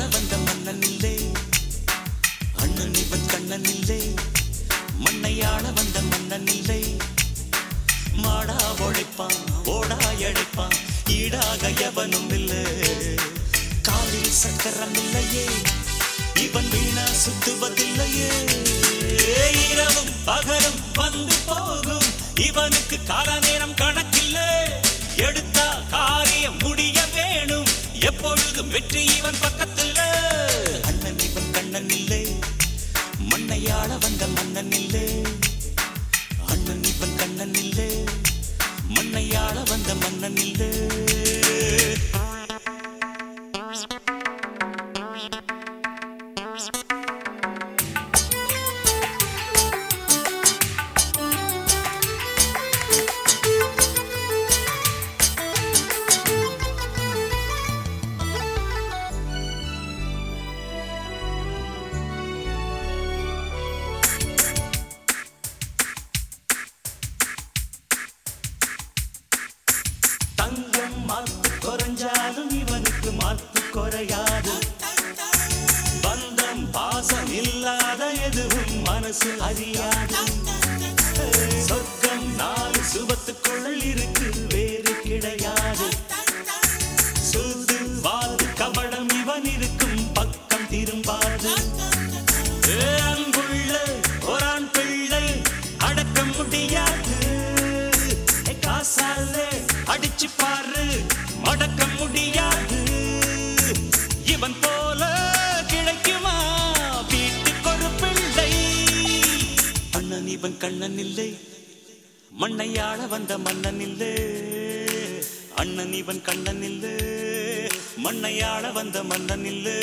வந்த மன்னன் இல்லை அண்ணன் இவன் கண்ணன் இல்லை மண்ணையாள வந்த மன்னன் இல்லை மாடா உழைப்பான் ஓடா எழைப்பான் ஈடாக எவனும் இல்லை காலில் சக்கரம் இல்லையே இவன் வீணா சுத்துவதில்லையே இரவும் பகலும் வந்து போகும் இவனுக்கு கால நேரம் கணக்கில்லை எடுத்தா காரியம் முடிய வேணும் எப்பொழுதும் வெற்றி இவன் பக்கத்தில் அண்ணன் இவன் கண்ணன் இல்லை மண்ணையாள வந்த மன்னன் இல்லை அண்ணன் இவன் கண்ணன் இல்லை மண்ணையாள வந்த மன்னன் இல்லை தங்கம் மாத்து குறைஞ்சாலும் இவனுக்கு மாத்து குறையாது பந்தம் பாசம் இல்லாத எதுவும் மனசு அறியாது சொர்க்கம் நாலு சுபத்துக்குள் இருக்கு வேறு கிடையாது சூது வாது கபடம் இவன் இருக்கும் பக்கம் திரும்பாது ஏ, அன்புள்ள ஒரான் பிள்ளை அடக்க முடியாது ஏ, காசாலே அடிச்சு பாரு மடக்க முடியாது இவன் போல கிடைக்குமா வீட்டுக்கு ஒரு பிள்ளை அண்ணன் இவன் கண்ணன் இல்லை மண்ணையாள வந்த மன்னன் இல்லை அண்ணன் இவன் கண்ணன் இல்லை மண்ணையாள வந்த மன்னன் இல்லை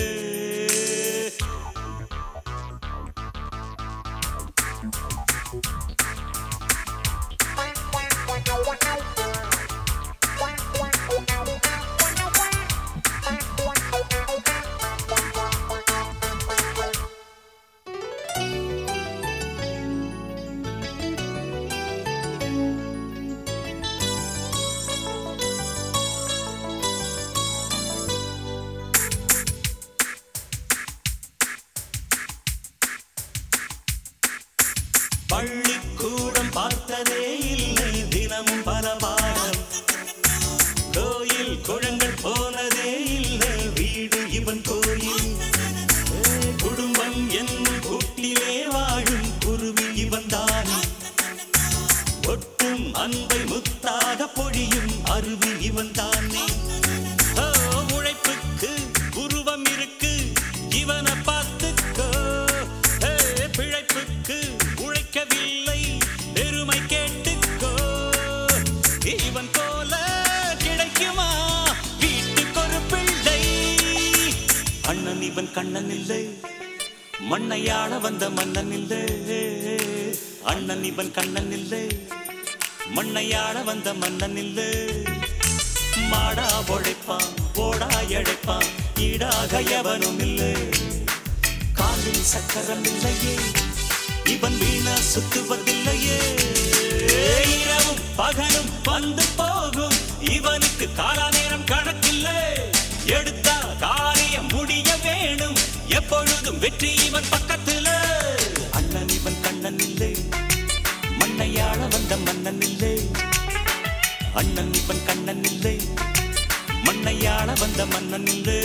பள்ளிக்கூடம் பார்த்ததே இல்லை தினமும் பல பாடம் கோயில் குழங்கள் போனதே இல்லை வீடு இவன் கோயில் ஏ, குடும்பம் என்னும் கூட்டிலே வாழும் குருவி இவன் தானே ஒட்டும் அன்பை முத்தாக பொழியும் அருவி இவன் தானே ஓ, உழைப்புக்கு உருவம் இருக்கு இவனை பார்த்துக்கோ ஏ, பிழைப்புக்கு உழைக்கவில்லை பெருமை கேட்டுக்கோ இவன் போல கிடைக்குமா வீட்டுக்கு ஒரு பிள்ளை அண்ணன் இவன் கண்ணன் இல்லை மண்ணையாள வந்த மன்னன் இல்லை அண்ணன் இவன் கண்ணன் இல்லை மண்ணையாள வந்த மன்னன் இல்லை மாடா உழைப்பான் போடா எழைப்பான் ஈடாக எவனும் இல்லை காலில் சக்கரம் இல்லையே இவன் வீணா சுத்துவதில்லையே இரவும் பகலும் வந்து போகும் இவனுக்கு கால நேரம் கணக்கில்லை எடுத்தா காரியம் முடிய வேணும் எப்பொழுதும் வெற்றி இவன் பக்கத்துல அண்ணன் இவன் கண்ணன் இல்லை மண்ணையாள வந்த மன்னன் இல்லை அண்ணன் இவன் கண்ணன் இல்லை மண்ணையாள வந்த மன்னன் இல்லை